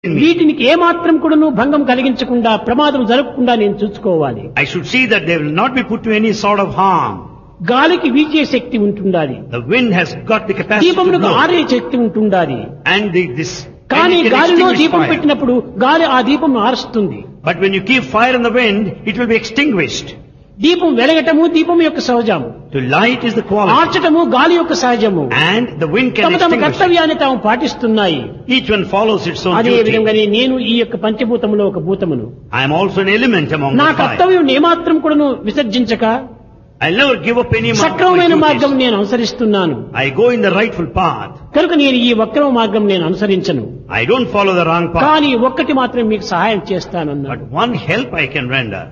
వీటికి ఏమాత్రం కూడాను భంగం కలిగించకుండా ప్రమాదం జరగకుండా నేను చూసుకోవాలి I should see that they will not be put to any sort of harm. గాలికి వీచే శక్తి ఉంటుండాలి The wind has got the capacity to దీపమునకు blow. ఆరే శక్తి ఉంటుండాలి And the, this కానీ and it can గాలిలో extinguish దీపం fire. పెట్టినప్పుడు గాలి ఆ దీపం ఆరుస్తుంది But when you keep fire in the wind, it will be extinguished. దీపం వెలగటము దీపం యొక్క సహజము To light is the quality. ఆర్చటము గాలి యొక్క సహజము And the wind can తమ తమ extinguish. it. కర్తవ్యాన్ని తాము పాటిస్తున్నాయి Each one follows its own అదే duty. విధంగానే నేను ఈ యొక్క పంచభూతములో ఒక భూతమును I am also an element among నా the five. కర్తవ్యం ఏమాత్రం కూడాను విసర్జించక I'll never give up any of my సక్రమమైన మార్గం duties. నేను అనుసరిస్తున్నాను I go in the rightful path. కనుక నేను ఈ వక్రమ మార్గం నేను అనుసరించను I don't follow the wrong path. కానీ ఒక్కటి మాత్రం మీకు సహాయం చేస్తానన్నాడు But one help I can render.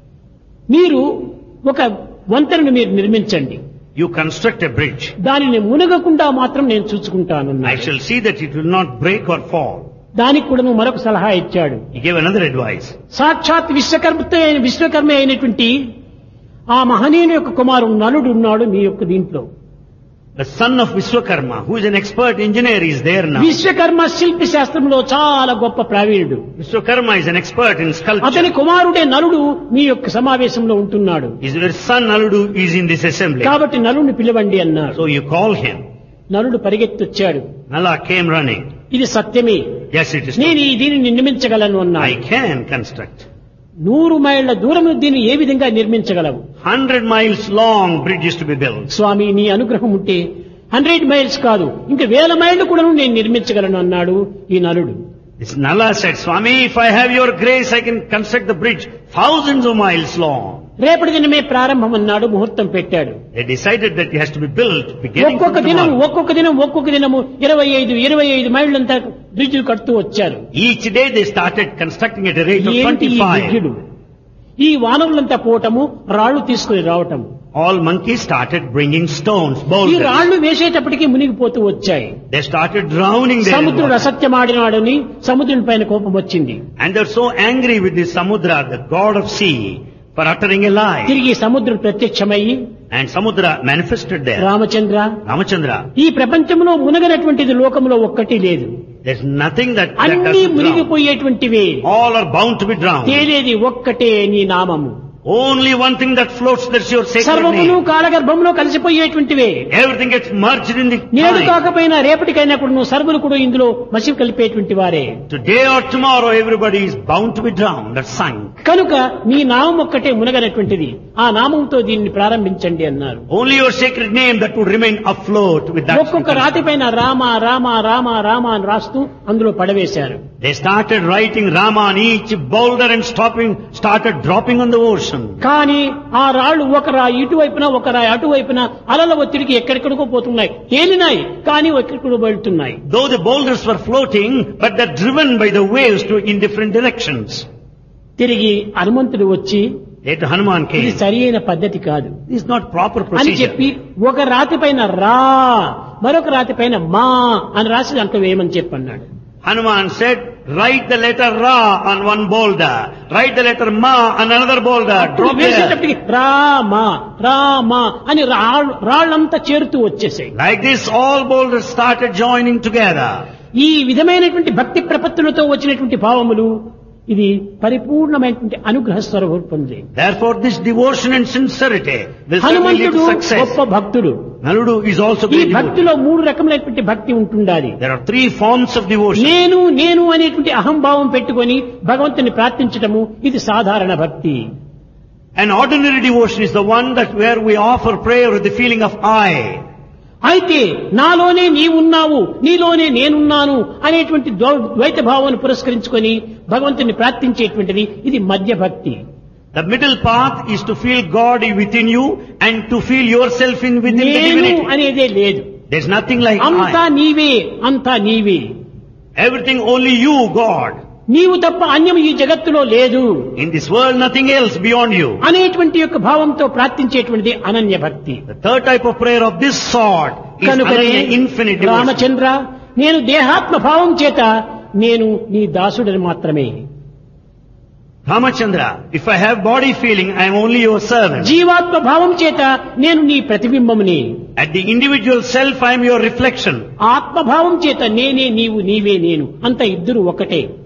మీరు ఒక వంతెనను మీరు నిర్మించండి You construct a bridge. దానిని మునగకుండా మాత్రం నేను చూసుకుంటాను I shall see that it will not break or fall. దానికి కూడా నువ్వు మరొక సలహా ఇచ్చాడు He gave another advice. సాక్షాత్ విశ్వకర్మ అయిన విశ్వకర్మ అయినటువంటి ఆ మహనీయుని యొక్క కుమారుడు నలుడు ఉన్నాడు మీ యొక్క దీంట్లో The son of Vishwakarma, who is an expert engineer, is there now. Vishwakarma శిల్పి శాస్త్రంలో చాలా గొప్ప ప్రావీణుడు Vishwakarma is an expert in అతని sculpture. కుమారుడే నలుడు మీ యొక్క సమావేశంలో ఉంటున్నాడు His son Naludu is in this assembly. కాబట్టి నలుడిని పిలవండి అన్నాడు So you call him. నలుడు పరిగెత్తొచ్చాడు Nala came running. ఇది సత్యమే Yes, it is నేను true. ఈ దీనిని నిర్మించగలను I అన్నాడు can construct. నూరు మైళ్ళ దూరం దీన్ని ఏ విధంగా నిర్మించగలవు Hundred miles long bridge is to be built. స్వామి నీ అనుగ్రహం ఉంటే హండ్రెడ్ మైల్స్ కాదు ఇంకా వేల మైళ్ళు కూడా నేను నిర్మించగలను అన్నాడు ఈ నలుడు This Nala said, Swami, if I have your grace, I can construct the bridge thousands of miles long. రేపటి దినమే ప్రారంభం అన్నాడు ముహూర్తం పెట్టాడు They decided that it has to be built beginning from ఒక్కొక్క దినం tomorrow. ఒక్కొక్క దినం ఒక్కొక్క దినము ఇరవై ఐదు ఇరవై ఐదు మైళ్ళంతా బ్రిడ్జ్ కడుతూ వచ్చారు Each day they started constructing at a rate of ఏంటి ఈ 25. విద్యుడు ఈ వానరులంతా పోవటము రాళ్లు తీసుకుని రావటం All monkeys started bringing stones, ఈ boulders. రాళ్లు వేసేటప్పటికి మునిగిపోతూ వచ్చాయి They started drowning there. in సముద్రుడు water. అసత్యమాడినాడని సముద్రుని పైన కోపం వచ్చింది And they're so angry with the Samudra, the god of sea, for uttering a lie. తిరిగి సముద్రుడు ప్రత్యక్షమయ్యి And Samudra manifested there. Ramachandra Ramachandra, ఈ ప్రపంచంలో మునగనటువంటిది లోకంలో ఒక్కటి లేదు there's nothing that, that అన్ని doesn't drown. మునిగిపోయేటువంటివే All are bound to be drowned. తేలేది ఒక్కటే నీ నామము Only one thing that floats, that's your sacred సర్వమును name. కాలగర్భంలో కలిసిపోయేటువంటివే Everything gets merged in the నేడు time. కాకపోయినా రేపటికైనా కూడా నువ్వు సర్వులు కూడా ఇందులో మసి కలిపేటువంటి వారే Today or tomorrow, everybody is bound to be drowned, that's sunk. కనుక నీ నామం ఒక్కటే మునగనటువంటిది ఆ నామంతో దీన్ని ప్రారంభించండి అన్నారు Only your sacred name that would remain afloat with that. ఒక్కొక్క రాతి పైన రామ రామ రామ రామ అని రాస్తూ అందులో పడవేశారు They started writing Rama on each boulder and stopping, started dropping on the ocean. కానీ ఆ రాళ్ళు ఒక రాయి ఇటువైపున ఒక రాయి అటువైపున అలల ఒత్తిడికి ఎక్కడెక్కడికో పోతున్నాయి తేలినాయి కానీ ఎక్కడికో వెళ్తున్నాయి Though the boulders were floating, but they're driven by the waves to in different directions. తిరిగి హనుమంతుడు వచ్చి Later Hanuman ఇది came. సరి అయిన పద్ధతి కాదు This is not proper అని procedure. చెప్పి ఒక రాతి పైన రా మరొక రాతి పైన మా అని రాసి దాంట్లో వేయమని చెప్పి అన్నాడు Hanuman said, write the letter Ra on one boulder, write the letter Ma on another boulder, అప్పుడు drop there. వేసేటప్పటికి రామా రామా అని రాళ్ళు రాళ్ళంతా చేరుతూ వచ్చేసాయి Like this, all boulders started joining together. ఈ విధమైనటువంటి భక్తి ప్రపత్తులతో వచ్చినటువంటి భావములు ఇది పరిపూర్ణమైనటువంటి అనుగ్రహ స్వరూపంది Therefore, this devotion and sincerity will certainly lead హనుమంతుడు to success. గొప్ప భక్తుడు Naludu is also ఈ great devotee. భక్తిలో మూడు రకములైనటువంటి భక్తి ఉంటుండాలి There are three forms of devotion. నేను నేను అనేటువంటి అహంభావం పెట్టుకొని భగవంతుని ప్రార్థించటము ఇది సాధారణ భక్తి An ordinary devotion is the one that where we offer prayer with the feeling of I. అయితే నాలోనే నీవున్నావు నీలోనే నేనున్నాను అనేటువంటి ద్వై- ద్వైత భావాన్ని పురస్కరించుకొని భగవంతుని ప్రార్థించేటువంటిది ఇది మధ్య భక్తి The middle path is to feel God within you and to feel yourself in within the నేను divinity. అనేదే లేదు There's nothing like అంతా I. నీవే అంతా నీవే Everything only you, God. నీవు తప్ప అన్యం ఈ జగత్తులో లేదు In this world, nothing else beyond you. అనేటువంటి యొక్క భావంతో ప్రార్థించేటువంటిది అనన్య భక్తి The third type of prayer of this sort is కనుకనే Ananya infinite devotion. రామచంద్ర నేను దేహాత్మ భావం చేత నేను నీ దాసుడని మాత్రమే Ramachandra, if I have body feeling, I am only your servant. జీవాత్మ భావం చేత నేను నీ ప్రతిబింబముని At the individual self, I am your reflection. ఆత్మభావం చేత నేనే నీవు నీవే నేను అంత ఇద్దరు ఒకటే